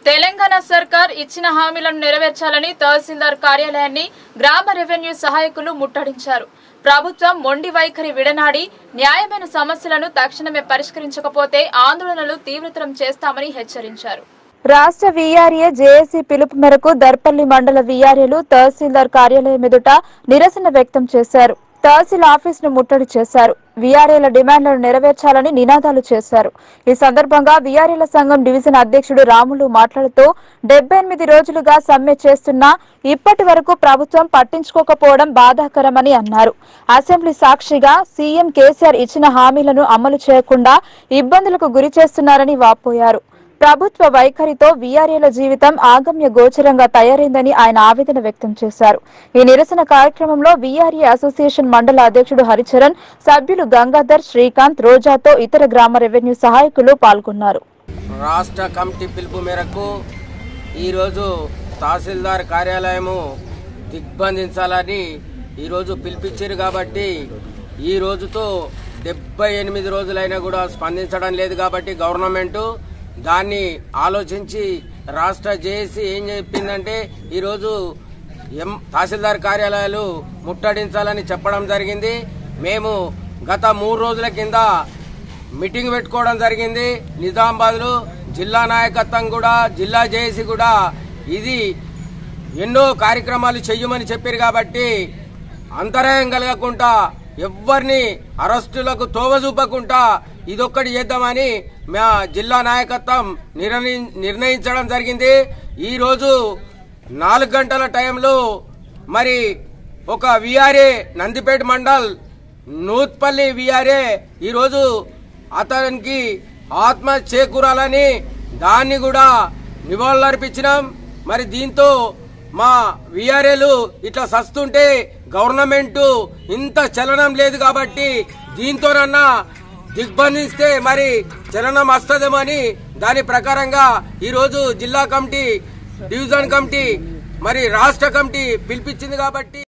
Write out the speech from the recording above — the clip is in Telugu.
తెలంగాణ సర్కార్ ఇచ్చిన హామీలను నెరవేర్చాలని తహసీల్దార్ కార్యాలయాన్ని గ్రామ రెవెన్యూ సహాయకులు ముట్టడించారు ప్రభుత్వం మొండి వైఖరి విడనాడి న్యాయమైన సమస్యలను తక్షణమే పరిష్కరించకపోతే ఆందోళనలు తీవ్రతరం చేస్తామని హెచ్చరించారు రాష్ట్ర వీఆర్ఏ జేఏసీ పిలుపు మేరకు దర్పల్లి మండల వీఆర్ఏలు తహసీల్దార్ కార్యాలయం ఎదుట నిరసన వ్యక్తం చేశారు తహసీల్ ఆఫీస్ ను ముట్టడి చేశారు వీఆర్ఏల డిమాండ్లను నెరవేర్చాలని నినాదాలు చేశారు ఈ సందర్భంగా వీఆర్ఏల సంఘం డివిజన్ అధ్యక్షుడు రాములు మాట్లాడుతూ డెబ్బై ఎనిమిది రోజులుగా సమ్మె చేస్తున్నా ఇప్పటి వరకు ప్రభుత్వం పట్టించుకోకపోవడం బాధాకరమని అన్నారు అసెంబ్లీ సాక్షిగా సీఎం కేసీఆర్ ఇచ్చిన హామీలను అమలు చేయకుండా ఇబ్బందులకు గురి చేస్తున్నారని వాపోయారు ప్రభుత్వ వైఖరితో వీఆర్ఏల జీవితం ఆగమ్య గోచరంగా తయారైందని ఆయన ఆవేదన వ్యక్తం చేశారు ఈ నిరసన కార్యక్రమంలో వీఆర్ఏ అసోసియేషన్ మండల అధ్యక్షుడు హరిచరణ్ సభ్యులు గంగాధర్ శ్రీకాంత్ రోజాతో ఇతర గ్రామ రెవెన్యూ సహాయకులు పాల్గొన్నారు రాష్ట్ర కమిటీ పిలుపు మేరకు ఈరోజు తహసీల్దార్ కార్యాలయము దిగ్బంధించాలని ఈరోజు పిలిపించారు కాబట్టి ఈ రోజుతో డెబ్బై ఎనిమిది రోజులైనా కూడా స్పందించడం లేదు కాబట్టి గవర్నమెంట్ దాన్ని ఆలోచించి రాష్ట్ర జేఏసీ ఏం చెప్పిందంటే ఈరోజు ఎం తహసీల్దార్ కార్యాలయాలు ముట్టడించాలని చెప్పడం జరిగింది మేము గత మూడు రోజుల కింద మీటింగ్ పెట్టుకోవడం జరిగింది నిజామాబాద్లో జిల్లా నాయకత్వం కూడా జిల్లా జేఏసీ కూడా ఇది ఎన్నో కార్యక్రమాలు చెయ్యమని చెప్పారు కాబట్టి అంతరాయం కలగకుండా ఎవ్వరిని అరెస్టులకు తోవ చూపకుండా ఇదొక్కటి చేద్దామని మా జిల్లా నాయకత్వం నిర్ణయి నిర్ణయించడం జరిగింది ఈరోజు నాలుగు గంటల టైంలో మరి ఒక విఆర్ఏ నందిపేట మండల్ నూత్పల్లి విఆర్ఏ ఈరోజు అతనికి ఆత్మ చేకూరాలని దాన్ని కూడా నివాళులర్పించినాం మరి దీంతో మా విఆర్ఏలు ఇట్లా సస్తుంటే గవర్నమెంట్ ఇంత చలనం లేదు కాబట్టి దీంతోనన్నా దిగ్బంధిస్తే మరి చలనం వస్తుందేమో అని దాని ప్రకారంగా ఈరోజు జిల్లా కమిటీ డివిజన్ కమిటీ మరి రాష్ట్ర కమిటీ పిలిపించింది కాబట్టి